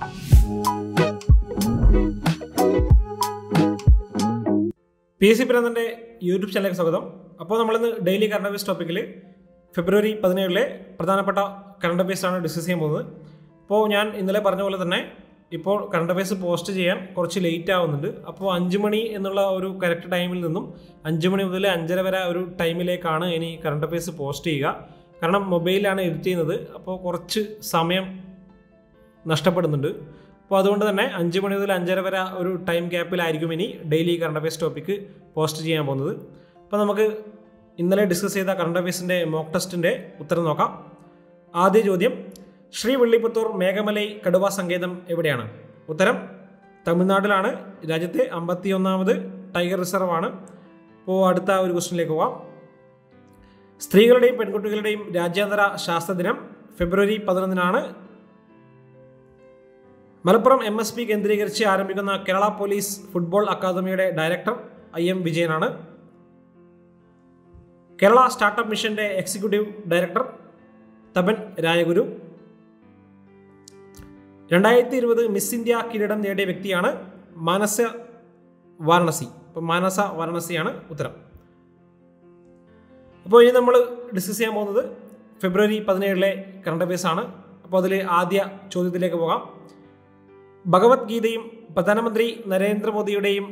P S C പിറന്നൻ്റെ YouTube ചാനലിലേക്ക് സ്വാഗതം അപ്പോൾ നമ്മളിന്ന് ഡെയിലി കറണ്ട് അഫയേഴ്സ് ടോപ്പിക്കിൽ ഫെബ്രുവരി പതിനേഴിലെ പ്രധാനപ്പെട്ട കറണ്ട് അഫയേഴ്സാണ് ഡിസ്കസ് ചെയ്യാൻ പോകുന്നത് അപ്പോൾ ഞാൻ ഇന്നലെ പറഞ്ഞ പോലെ തന്നെ ഇപ്പോൾ കറണ്ട് അഫയേഴ്സ് പോസ്റ്റ് ചെയ്യാൻ കുറച്ച് ലേറ്റ് ആവുന്നുണ്ട് അപ്പോൾ അഞ്ച് മണി എന്നുള്ള ഒരു കറക്റ്റ് ടൈമിൽ നിന്നും അഞ്ച് മണി മുതൽ അഞ്ചര വരെ ഒരു ടൈമിലേക്കാണ് ഇനി കറണ്ട് അഫയേഴ്സ് പോസ്റ്റ് ചെയ്യുക കാരണം മൊബൈലിലാണ് എഡിറ്റ് ചെയ്യുന്നത് അപ്പോൾ കുറച്ച് സമയം നഷ്ടപ്പെടുന്നുണ്ട് അപ്പോൾ അതുകൊണ്ട് തന്നെ അഞ്ച് മണി മുതൽ അഞ്ചര വരെ ഒരു ടൈം ഗ്യാപ്പിലായിരിക്കും ഇനി daily current affairs topic post ചെയ്യാൻ പോകുന്നത് അപ്പോൾ നമുക്ക് ഇന്നലെ ഡിസ്കസ് ചെയ്ത കറണ്ട് അഫയേഴ്സിൻ്റെ മോക്ക് ടെസ്റ്റിൻ്റെ ഉത്തരം നോക്കാം ആദ്യ ചോദ്യം ശ്രീ വെള്ളിപ്പുത്തൂർ മേഘമലൈ കടുവ സങ്കേതം എവിടെയാണ് ഉത്തരം തമിഴ്നാട്ടിലാണ് രാജ്യത്തെ അമ്പത്തിയൊന്നാമത് ടൈഗർ റിസർവ് ആണ് അപ്പോൾ അടുത്ത ഒരു ക്വസ്റ്റിനിലേക്ക് പോവാം സ്ത്രീകളുടെയും പെൺകുട്ടികളുടെയും രാജ്യാന്തര ശാസ്ത്ര ദിനം ഫെബ്രുവരി പതിനൊന്നിനാണ് മലപ്പുറം എം എസ് പി കേന്ദ്രീകരിച്ച് ആരംഭിക്കുന്ന കേരള പോലീസ് ഫുട്ബോൾ അക്കാദമിയുടെ ഡയറക്ടർ ഐ എം വിജയനാണ് കേരള സ്റ്റാർട്ടപ്പ് മിഷന്റെ എക്സിക്യൂട്ടീവ് ഡയറക്ടർ തപൻ രായഗുരു രണ്ടായിരത്തി ഇരുപത് മിസ് ഇന്ത്യ കിരീടം നേടിയ വ്യക്തിയാണ് മാനസ വാരണസി അപ്പം മാനസ വാരണസിയാണ് ഉത്തരം അപ്പോൾ ഇനി നമ്മൾ ഡിസ്കസ് ചെയ്യാൻ പോകുന്നത് ഫെബ്രുവരി പതിനേഴിലെ കറണ്ട് അഫയേഴ്സ് ആണ് അപ്പോൾ അതിൽ ആദ്യ ചോദ്യത്തിലേക്ക് പോകാം ഭഗവത്ഗീതയും പ്രധാനമന്ത്രി നരേന്ദ്രമോദിയുടെയും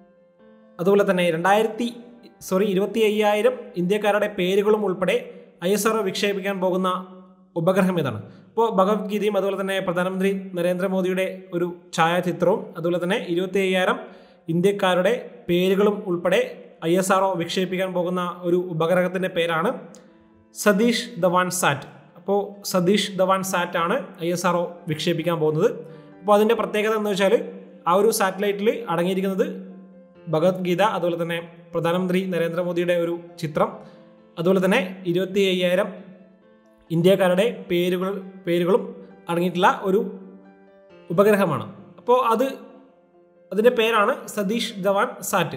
അതുപോലെ തന്നെ രണ്ടായിരത്തി സോറി ഇരുപത്തി അയ്യായിരം ഇന്ത്യക്കാരുടെ പേരുകളും ഉൾപ്പെടെ ഐ എസ് ആർ വിക്ഷേപിക്കാൻ പോകുന്ന ഉപഗ്രഹം ഏതാണ് അപ്പോൾ ഭഗവത്ഗീതയും അതുപോലെ തന്നെ പ്രധാനമന്ത്രി നരേന്ദ്രമോദിയുടെ ഒരു ഛായാചിത്രവും അതുപോലെ തന്നെ ഇരുപത്തി അയ്യായിരം ഇന്ത്യക്കാരുടെ പേരുകളും ഉൾപ്പെടെ ഐ എസ് ആർ വിക്ഷേപിക്കാൻ പോകുന്ന ഒരു ഉപഗ്രഹത്തിൻ്റെ പേരാണ് സതീഷ് ധവാൻ സാറ്റ് അപ്പോൾ സതീഷ് ധവാൻ സാറ്റ് ആണ് ഐ എസ് ആർ വിക്ഷേപിക്കാൻ പോകുന്നത് അപ്പോൾ അതിൻ്റെ പ്രത്യേകത എന്ന് വെച്ചാൽ ആ ഒരു സാറ്റലൈറ്റിൽ അടങ്ങിയിരിക്കുന്നത് ഭഗവത്ഗീത അതുപോലെ തന്നെ പ്രധാനമന്ത്രി നരേന്ദ്രമോദിയുടെ ഒരു ചിത്രം അതുപോലെ തന്നെ ഇരുപത്തി അയ്യായിരം ഇന്ത്യക്കാരുടെ പേരുകൾ പേരുകളും അടങ്ങിയിട്ടുള്ള ഒരു ഉപഗ്രഹമാണ് അപ്പോൾ അത് അതിൻ്റെ പേരാണ് സതീഷ് ധവാൻ സാറ്റ്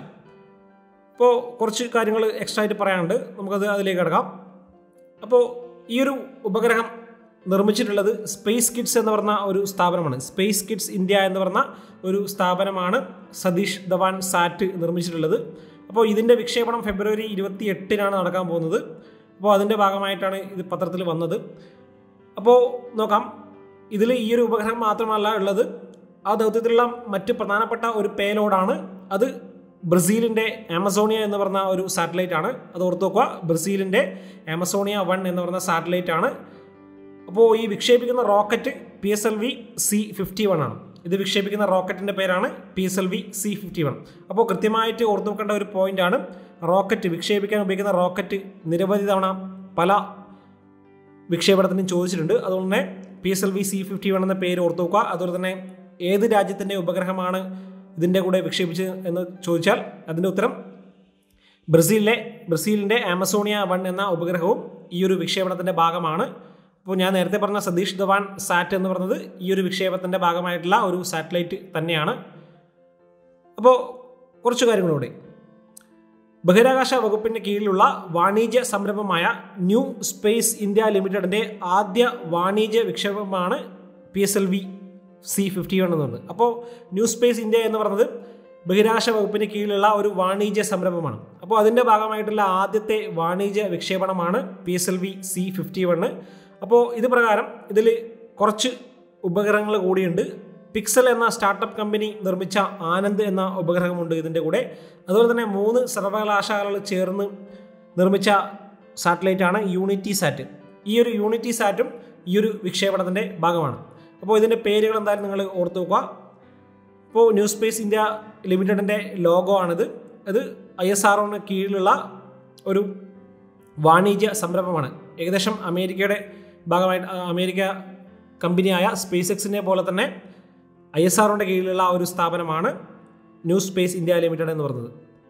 അപ്പോൾ കുറച്ച് കാര്യങ്ങൾ എക്സ്ട്രാ ആയിട്ട് പറയാനുണ്ട് നമുക്കത് അതിലേക്ക് കിടക്കാം അപ്പോൾ ഈ ഒരു ഉപഗ്രഹം നിർമ്മിച്ചിട്ടുള്ളത് സ്പേസ് കിഡ്സ് എന്ന് പറഞ്ഞ ഒരു സ്ഥാപനമാണ് സ്പേസ് കിഡ്സ് ഇന്ത്യ എന്ന് പറഞ്ഞ ഒരു സ്ഥാപനമാണ് സതീഷ് ധവാൻ സാറ്റ് നിർമ്മിച്ചിട്ടുള്ളത് അപ്പോൾ ഇതിൻ്റെ വിക്ഷേപണം ഫെബ്രുവരി ഇരുപത്തി എട്ടിനാണ് നടക്കാൻ പോകുന്നത് അപ്പോൾ അതിൻ്റെ ഭാഗമായിട്ടാണ് ഇത് പത്രത്തിൽ വന്നത് അപ്പോൾ നോക്കാം ഇതിൽ ഈ ഒരു ഉപഗ്രഹം മാത്രമല്ല ഉള്ളത് ആ ദൗത്യത്തിലുള്ള മറ്റ് പ്രധാനപ്പെട്ട ഒരു പേലോഡാണ് അത് ബ്രസീലിൻ്റെ ആമസോണിയ എന്ന് പറഞ്ഞ ഒരു സാറ്റലൈറ്റ് ആണ് അത് ഓർത്ത് നോക്കുക ബ്രസീലിൻ്റെ ആമസോണിയ വൺ എന്ന് പറഞ്ഞ സാറ്റലൈറ്റ് ആണ് അപ്പോൾ ഈ വിക്ഷേപിക്കുന്ന rocket P S L V C fifty one ആണ് ഇത് വിക്ഷേപിക്കുന്ന റോക്കറ്റിൻ്റെ പേരാണ് P S L V C fifty one അപ്പോൾ കൃത്യമായിട്ട് ഓർത്തു വെക്കേണ്ട ഒരു പോയിന്റാണ് റോക്കറ്റ് വിക്ഷേപിക്കാൻ ഉപയോഗിക്കുന്ന റോക്കറ്റ് നിരവധി തവണ പല വിക്ഷേപണത്തിനും ചോദിച്ചിട്ടുണ്ട് അതുകൊണ്ട് തന്നെ P S L V C fifty one എന്ന പേര് ഓർത്തു വെക്കുക അതുപോലെ തന്നെ ഏത് രാജ്യത്തിൻ്റെ ഉപഗ്രഹമാണ് ഇതിൻ്റെ കൂടെ വിക്ഷേപിച്ചത് എന്ന് ചോദിച്ചാൽ അതിൻ്റെ ഉത്തരം ബ്രസീലിലെ ബ്രസീലിൻ്റെ ആമസോണിയ വൺ എന്ന ഉപഗ്രഹവും ഈ ഒരു വിക്ഷേപണത്തിൻ്റെ ഭാഗമാണ് അപ്പോൾ ഞാൻ നേരത്തെ പറഞ്ഞ സതീഷ് ധവാൻ സാറ്റ് എന്ന് പറയുന്നത് ഈ ഒരു വിക്ഷേപത്തിൻ്റെ ഭാഗമായിട്ടുള്ള ഒരു സാറ്റലൈറ്റ് തന്നെയാണ് അപ്പോൾ കുറച്ച് കാര്യങ്ങളൂടെ ബഹിരാകാശ വകുപ്പിന് കീഴിലുള്ള വാണിജ്യ സംരംഭമായ ന്യൂ സ്പേസ് ഇന്ത്യ ലിമിറ്റഡിൻ്റെ ആദ്യ വാണിജ്യ വിക്ഷേപമാണ് P S L V C fifty one എന്ന് പറയുന്നത് അപ്പോൾ ന്യൂ സ്പേസ് ഇന്ത്യ എന്ന് പറയുന്നത് ബഹിരാകാശ വകുപ്പിന് കീഴിലുള്ള ഒരു വാണിജ്യ സംരംഭമാണ് അപ്പോൾ അതിൻ്റെ ഭാഗമായിട്ടുള്ള ആദ്യത്തെ വാണിജ്യ വിക്ഷേപണമാണ് P S L V C fifty one അപ്പോൾ ഇത് പ്രകാരം ഇതിൽ കുറച്ച് ഉപഗ്രഹങ്ങൾ കൂടിയുണ്ട് പിക്സൽ എന്ന സ്റ്റാർട്ടപ്പ് കമ്പനി നിർമ്മിച്ച ആനന്ദ് എന്ന ഉപഗ്രഹമുണ്ട് ഇതിൻ്റെ കൂടെ അതുപോലെ തന്നെ മൂന്ന് സർവകലാശാലകൾ ചേർന്ന് നിർമ്മിച്ച സാറ്റലൈറ്റാണ് യൂണിറ്റി സാറ്റ് ഈ ഒരു യൂണിറ്റി സാറ്റും ഈ ഒരു വിക്ഷേപണത്തിൻ്റെ ഭാഗമാണ് അപ്പോൾ ഇതിൻ്റെ പേരുകൾ എന്തായാലും നിങ്ങൾ ഓർത്ത് നോക്കുക ഇപ്പോൾ ന്യൂ സ്പേസ് ഇന്ത്യ ലിമിറ്റഡിൻ്റെ ലോഗോ ആണിത് അത് ഐ എസ് ആർ കീഴിലുള്ള ഒരു വാണിജ്യ സംരംഭമാണ് ഏകദേശം അമേരിക്കയുടെ ഭാഗമായിട്ട് അമേരിക്ക കമ്പനിയായ സ്പേസ് എക്സിനെ പോലെ തന്നെ ഐ എസ് ആറിൻ്റെ കീഴിലുള്ള ഒരു സ്ഥാപനമാണ് ന്യൂ സ്പേസ് ഇന്ത്യ ലിമിറ്റഡ് എന്ന് പറയുന്നത്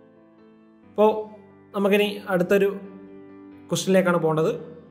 അപ്പോൾ നമുക്കിനി അടുത്തൊരു ക്വസ്റ്റിനിലേക്കാണ് പോകേണ്ടത്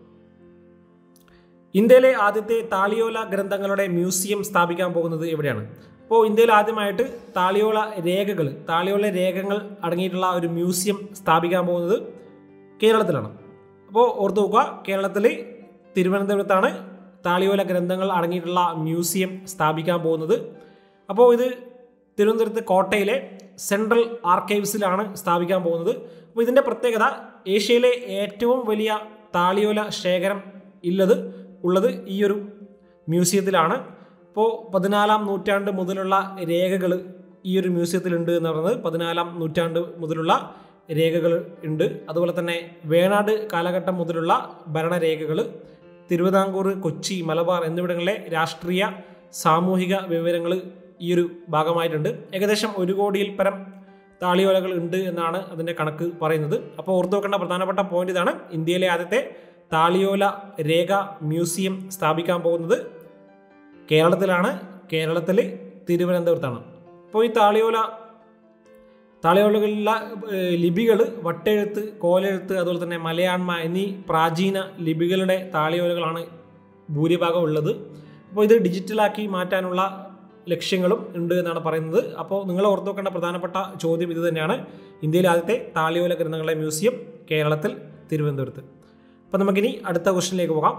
ഇന്ത്യയിലെ ആദ്യത്തെ താളിയോല ഗ്രന്ഥങ്ങളുടെ മ്യൂസിയം സ്ഥാപിക്കാൻ പോകുന്നത് എവിടെയാണ് അപ്പോൾ ഇന്ത്യയിൽ ആദ്യമായിട്ട് താളിയോല രേഖകൾ താളിയോല രേഖകൾ അടങ്ങിയിട്ടുള്ള ഒരു മ്യൂസിയം സ്ഥാപിക്കാൻ പോകുന്നത് കേരളത്തിലാണ് അപ്പോൾ ഓർത്ത് നോക്കുക കേരളത്തിൽ തിരുവനന്തപുരത്താണ് താളിയോല ഗ്രന്ഥങ്ങൾ അടങ്ങിയിട്ടുള്ള മ്യൂസിയം സ്ഥാപിക്കാൻ പോകുന്നത് അപ്പോൾ ഇത് തിരുവനന്തപുരത്ത് കോട്ടയിലെ സെൻട്രൽ ആർക്കൈവ്സിലാണ് സ്ഥാപിക്കാൻ പോകുന്നത് അപ്പോൾ ഇതിൻ്റെ പ്രത്യേകത ഏഷ്യയിലെ ഏറ്റവും വലിയ താളിയോല ശേഖരം ഇല്ലത് ഉള്ളത് ഈ ഒരു മ്യൂസിയത്തിലാണ് ഇപ്പോൾ പതിനാലാം നൂറ്റാണ്ട് മുതലുള്ള രേഖകൾ ഈ ഒരു മ്യൂസിയത്തിലുണ്ട് എന്ന് പറയുന്നത് പതിനാലാം നൂറ്റാണ്ട് മുതലുള്ള രേഖകൾ ഉണ്ട് അതുപോലെ തന്നെ വേണാട് കാലഘട്ടം മുതലുള്ള ഭരണരേഖകൾ തിരുവിതാംകൂർ കൊച്ചി മലബാർ എന്നിവിടങ്ങളിലെ രാഷ്ട്രീയ സാമൂഹിക വിവരങ്ങൾ ഈ ഒരു ഭാഗമായിട്ടുണ്ട് ഏകദേശം ഒരു കോടിയിൽ പരം താളിയോലകൾ ഉണ്ട് എന്നാണ് അതിൻ്റെ കണക്ക് പറയുന്നത് അപ്പോൾ ഓർത്തു വെക്കേണ്ട പ്രധാനപ്പെട്ട പോയിന്റ് ഇതാണ് ഇന്ത്യയിലെ ആദ്യത്തെ താളിയോല രേഖ മ്യൂസിയം സ്ഥാപിക്കാൻ പോകുന്നത് കേരളത്തിലാണ് കേരളത്തിൽ തിരുവനന്തപുരത്താണ് അപ്പോൾ ഈ താളിയോല താളിയോലകളിലുള്ള ലിപികൾ വട്ടെഴുത്ത് കോലെഴുത്ത് അതുപോലെ തന്നെ മലയാണ്മ എന്നീ പ്രാചീന ലിപികളുടെ താളിയോലകളാണ് ഭൂരിഭാഗം ഉള്ളത് അപ്പോൾ ഇത് ഡിജിറ്റലാക്കി മാറ്റാനുള്ള ലക്ഷ്യങ്ങളും ഉണ്ട് എന്നാണ് പറയുന്നത് അപ്പോൾ നിങ്ങൾ ഓർത്തു വെക്കേണ്ട പ്രധാനപ്പെട്ട ചോദ്യം ഇത് തന്നെയാണ് ഇന്ത്യയിലെ ആദ്യത്തെ താളിയോല ഗ്രന്ഥങ്ങളുടെ മ്യൂസിയം കേരളത്തിൽ തിരുവനന്തപുരത്ത് അപ്പോൾ നമുക്കിനി അടുത്ത ക്വസ്റ്റിനിലേക്ക് പോകാം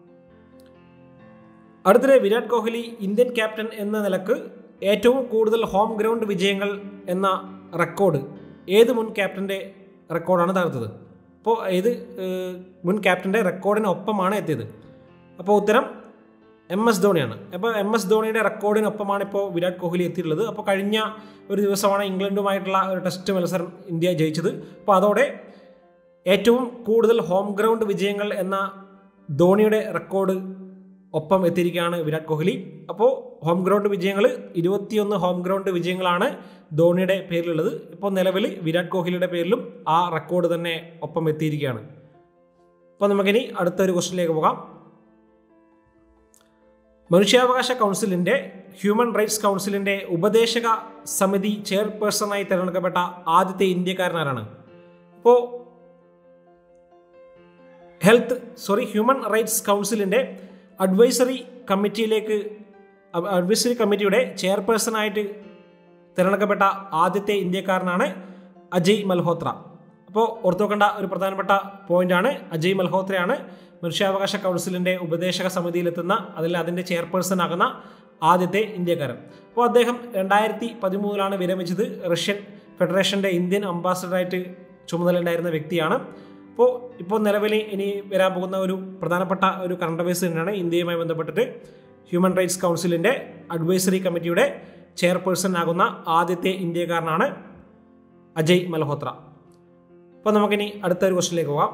അടുത്തിടെ വിരാട് കോഹ്ലി ഇന്ത്യൻ ക്യാപ്റ്റൻ എന്ന നിലക്ക് ഏറ്റവും കൂടുതൽ ഹോം ഗ്രൗണ്ട് വിജയങ്ങൾ എന്ന റെക്കോർഡ് ഏത് മുൻ ക്യാപ്റ്റൻ്റെ റെക്കോർഡാണ് തകർത്തത് അപ്പോൾ ഏത് ഏഹ്, മുൻ ക്യാപ്റ്റൻ്റെ റെക്കോർഡിനൊപ്പമാണ് എത്തിയത് അപ്പോൾ ഉത്തരം എം എസ് ധോണിയാണ് അപ്പോൾ എം എസ് ധോണിയുടെ റെക്കോർഡിനൊപ്പമാണ് ഇപ്പോൾ വിരാട് കോഹ്ലി എത്തിയിട്ടുള്ളത് അപ്പോൾ കഴിഞ്ഞ ഒരു ദിവസമാണ് ഇംഗ്ലണ്ടുമായിട്ടുള്ള ഒരു ടെസ്റ്റ് മത്സരം ഇന്ത്യ ജയിച്ചത് അപ്പോൾ അതോടെ ഏറ്റവും കൂടുതൽ ഹോം ഗ്രൗണ്ട് വിജയങ്ങൾ എന്ന ധോണിയുടെ റെക്കോർഡ് ഒപ്പം എത്തിയിരിക്കുകയാണ് വിരാട് കോഹ്ലി അപ്പോൾ ഹോം ഗ്രൗണ്ട് വിജയങ്ങൾ ഇരുപത്തിയൊന്ന് ഹോം ഗ്രൗണ്ട് വിജയങ്ങളാണ് ധോണിയുടെ പേരിലുള്ളത് ഇപ്പോൾ നിലവിൽ വിരാട് കോഹ്ലിയുടെ പേരിലും ആ റെക്കോർഡ് തന്നെ ഒപ്പം എത്തിയിരിക്കുകയാണ് അപ്പോൾ നമുക്കിനി അടുത്തൊരു ക്വസ്റ്റിനിലേക്ക് പോകാം മനുഷ്യാവകാശ കൗൺസിലിൻ്റെ ഹ്യൂമൻ റൈറ്റ്സ് കൗൺസിലിൻ്റെ ഉപദേശക സമിതി ചെയർപേഴ്സണായി തിരഞ്ഞെടുക്കപ്പെട്ട ആദ്യത്തെ ഇന്ത്യക്കാരനാരാണ് അപ്പോൾ ഹെൽത്ത് സോറി ഹ്യൂമൻ റൈറ്റ്സ് കൗൺസിലിൻ്റെ അഡ്വൈസറി കമ്മിറ്റിയിലേക്ക് അ- അഡ്വൈസറി കമ്മിറ്റിയുടെ ചെയർപേഴ്സണായിട്ട് തിരഞ്ഞെടുക്കപ്പെട്ട ആദ്യത്തെ ഇന്ത്യക്കാരനാണ് അജയ് മൽഹോത്ര അപ്പോൾ ഓർത്തു വെക്കേണ്ട ഒരു പ്രധാനപ്പെട്ട പോയിന്റാണ് അജയ് മൽഹോത്രയാണ് മനുഷ്യാവകാശ കൗൺസിലിൻ്റെ ഉപദേശക സമിതിയിലെത്തുന്ന അതിൽ അതിൻ്റെ ചെയർപേഴ്സൺ ആകുന്ന ആദ്യത്തെ ഇന്ത്യക്കാരൻ അപ്പോൾ അദ്ദേഹം രണ്ടായിരത്തി പതിമൂന്നിലാണ് വിരമിച്ചത് റഷ്യൻ ഫെഡറേഷൻ്റെ ഇന്ത്യൻ അംബാസഡറായിട്ട് ചുമതലയുണ്ടായിരുന്ന വ്യക്തിയാണ് അപ്പോൾ ഇപ്പോൾ നിലവിൽ ഇനി വരാൻ പോകുന്ന ഒരു പ്രധാനപ്പെട്ട ഒരു കറണ്ട് അഫയേഴ്സ് തന്നെയാണ് ഇന്ത്യയുമായി ബന്ധപ്പെട്ടിട്ട് ഹ്യൂമൻ റൈറ്റ്സ് കൗൺസിലിൻ്റെ അഡ്വൈസറി കമ്മിറ്റിയുടെ ചെയർപേഴ്സൺ ആകുന്ന ആദ്യത്തെ ഇന്ത്യക്കാരനാണ് അജയ് മൽഹോത്ര അപ്പോൾ നമുക്കിനി അടുത്ത ഒരു ക്വസ്റ്റിനിലേക്ക് പോകാം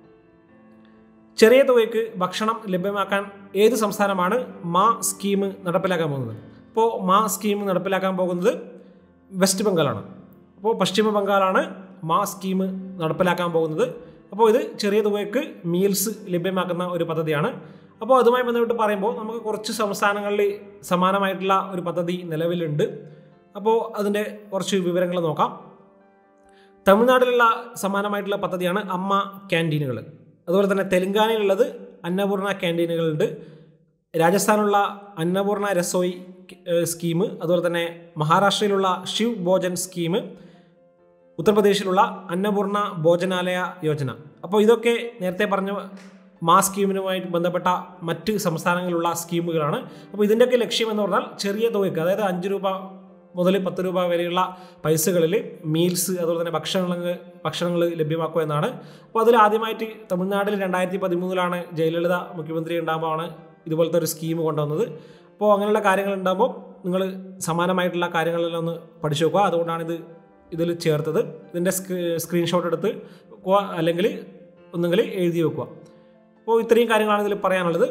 ചെറിയ തുകയ്ക്ക് ഭക്ഷണം ലഭ്യമാക്കാൻ ഏത് സംസ്ഥാനമാണ് മാ സ്കീം നടപ്പിലാക്കാൻ പോകുന്നത് അപ്പോൾ മാ സ്കീം നടപ്പിലാക്കാൻ പോകുന്നത് വെസ്റ്റ് ബംഗാളാണ് അപ്പോൾ പശ്ചിമ ബംഗാളാണ് മാ സ്കീം നടപ്പിലാക്കാൻ പോകുന്നത് അപ്പോൾ ഇത് ചെറിയ തുകയ്ക്ക് മീൽസ് ലഭ്യമാക്കുന്ന ഒരു പദ്ധതിയാണ് അപ്പോൾ അതുമായി ബന്ധപ്പെട്ട് പറയുമ്പോൾ നമുക്ക് കുറച്ച് സംസ്ഥാനങ്ങളിൽ സമാനമായിട്ടുള്ള ഒരു പദ്ധതി നിലവിലുണ്ട് അപ്പോൾ അതിൻ്റെ കുറച്ച് വിവരങ്ങൾ നോക്കാം തമിഴ്നാട്ടിലുള്ള സമാനമായിട്ടുള്ള പദ്ധതിയാണ് അമ്മ ക്യാൻറ്റീനുകൾ അതുപോലെ തന്നെ തെലങ്കാനയിലുള്ളത് അന്നപൂർണ ക്യാൻറ്റീനുകളുണ്ട് രാജസ്ഥാനിലുള്ള അന്നപൂർണ രസോയി ഏഹ്, സ്കീം അതുപോലെ തന്നെ മഹാരാഷ്ട്രയിലുള്ള ശിവ് ഭോജൻ സ്കീം ഉത്തർപ്രദേശിലുള്ള അന്നപൂർണ ഭോജനാലയ യോജന അപ്പോൾ ഇതൊക്കെ നേരത്തെ പറഞ്ഞ മാ സ്കീമിനുമായി ബന്ധപ്പെട്ട മറ്റ് സംസ്ഥാനങ്ങളിലുള്ള സ്കീമുകളാണ് അപ്പോൾ ഇതിൻ്റെയൊക്കെ ലക്ഷ്യം എന്ന് പറഞ്ഞാൽ ചെറിയ തുകയ്ക്ക് അതായത് അഞ്ച് രൂപ മുതൽ പത്ത് രൂപ വരെയുള്ള പൈസകളിൽ മീൽസ് അതുപോലെ തന്നെ ഭക്ഷണങ്ങൾ ഭക്ഷണങ്ങൾ ലഭ്യമാക്കുക എന്നാണ് അപ്പോൾ അതിൽ ആദ്യമായിട്ട് തമിഴ്നാട്ടിൽ രണ്ടായിരത്തി പതിമൂന്നിലാണ് ജയലളിത മുഖ്യമന്ത്രി ഉണ്ടാകുമ്പോഴാണ് ഇതുപോലത്തെ ഒരു സ്കീം കൊണ്ടുവന്നത് അപ്പോൾ അങ്ങനെയുള്ള കാര്യങ്ങൾ ഉണ്ടാകുമ്പോൾ നിങ്ങൾ സമാനമായിട്ടുള്ള കാര്യങ്ങളെല്ലാം ഒന്ന് പഠിച്ചു നോക്കുക അതുകൊണ്ടാണ് ഇത് ഇതിൽ ചേർത്തത് ഇതിൻ്റെ സ്ക്രീൻഷോട്ട് എടുത്ത് വെക്കുക അല്ലെങ്കിൽ ഒന്നുകിൽ എഴുതി വെക്കുക അപ്പോൾ ഇത്രയും കാര്യങ്ങളാണ് ഇതിൽ പറയാനുള്ളത്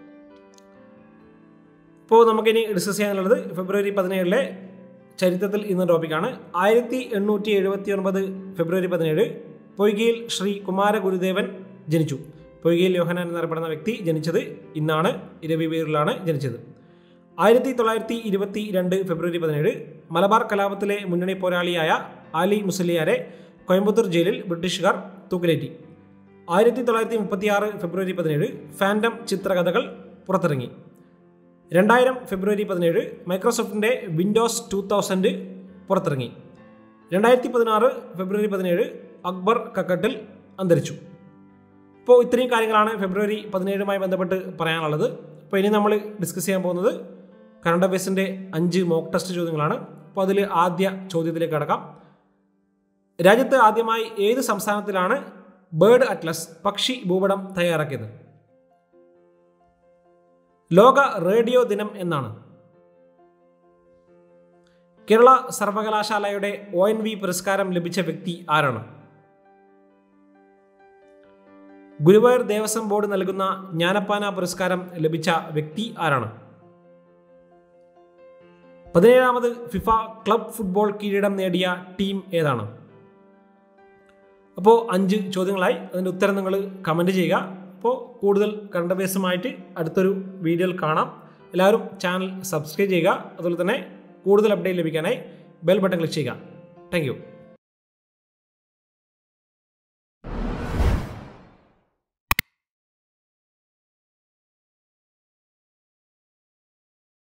ഇപ്പോൾ നമുക്കിനി ഡിസ്കസ് ചെയ്യാനുള്ളത് ഫെബ്രുവരി പതിനേഴിലെ ചരിത്രത്തിൽ ഇന്ന ടോപ്പിക്കാണ് ആയിരത്തി എണ്ണൂറ്റി എഴുപത്തി ഒൻപത് ഫെബ്രുവരി പതിനേഴ് പൊയ്കയിൽ ശ്രീ കുമാര ഗുരുദേവൻ ജനിച്ചു പൊയ്കയിൽ യോഹനാൻ എന്നറിയപ്പെടുന്ന വ്യക്തി ജനിച്ചത് ഇന്നാണ് ഇരവിപേരിലാണ് ജനിച്ചത് ആയിരത്തി തൊള്ളായിരത്തി ഇരുപത്തി രണ്ട് ഫെബ്രുവരി പതിനേഴ് മലബാർ കലാപത്തിലെ മുന്നണി പോരാളിയായ ആലി മുസലിയാരെ കോയമ്പത്തൂർ ജയിലിൽ ബ്രിട്ടീഷുകാർ തൂക്കിലേറ്റി ആയിരത്തി തൊള്ളായിരത്തി മുപ്പത്തി ആറ് ഫെബ്രുവരി പതിനേഴ് ഫാൻഡം ചിത്രകഥകൾ പുറത്തിറങ്ങി രണ്ടായിരം ഫെബ്രുവരി പതിനേഴ് മൈക്രോസോഫ്റ്റിൻ്റെ വിൻഡോസ് ടു തൗസൻഡ് പുറത്തിറങ്ങി രണ്ടായിരത്തി പതിനാറ് ഫെബ്രുവരി പതിനേഴ് അക്ബർ കക്കട്ടിൽ അന്തരിച്ചു ഇപ്പോൾ ഇത്രയും കാര്യങ്ങളാണ് ഫെബ്രുവരി പതിനേഴുമായി ബന്ധപ്പെട്ട് പറയാനുള്ളത് അപ്പോൾ ഇനി നമ്മൾ ഡിസ്കസ് ചെയ്യാൻ പോകുന്നത് കറണ്ട് അഫയേഴ്സിൻ്റെ അഞ്ച് മോക്ക് ടെസ്റ്റ് ചോദ്യങ്ങളാണ് അപ്പോൾ അതിൽ ആദ്യ ചോദ്യത്തിലേക്ക് കടക്കാം രാജ്യത്ത് ആദ്യമായി ഏത് സംസ്ഥാനത്തിലാണ് ബേർഡ് അറ്റ്ലസ് പക്ഷി ഭൂപടം തയ്യാറാക്കിയത് ലോക റേഡിയോ ദിനം എന്നാണ് കേരള സർവകലാശാലയുടെ ഒ എൻ വി പുരസ്കാരം ലഭിച്ച വ്യക്തി ആരാണ് ഗുരുവായൂർ ദേവസ്വം ബോർഡ് നൽകുന്ന ജ്ഞാനപ്പാന പുരസ്കാരം ലഭിച്ച വ്യക്തി ആരാണ് പതിനേഴാമത് ഫിഫ ക്ലബ് ഫുട്ബോൾ കിരീടം നേടിയ ടീം ഏതാണ് അപ്പോൾ അഞ്ച് ചോദ്യങ്ങളായി അതിൻ്റെ ഉത്തരം നിങ്ങൾ കമൻറ്റ് ചെയ്യുക അപ്പോൾ കൂടുതൽ കറണ്ട് അഫയേഴ്സുമായിട്ട് അടുത്തൊരു വീഡിയോയിൽ കാണാം എല്ലാവരും ചാനൽ സബ്സ്ക്രൈബ് ചെയ്യുക അതുപോലെ തന്നെ കൂടുതൽ അപ്ഡേറ്റ് ലഭിക്കാനായി ബെൽ ബട്ടൺ ക്ലിക്ക് ചെയ്യുക താങ്ക്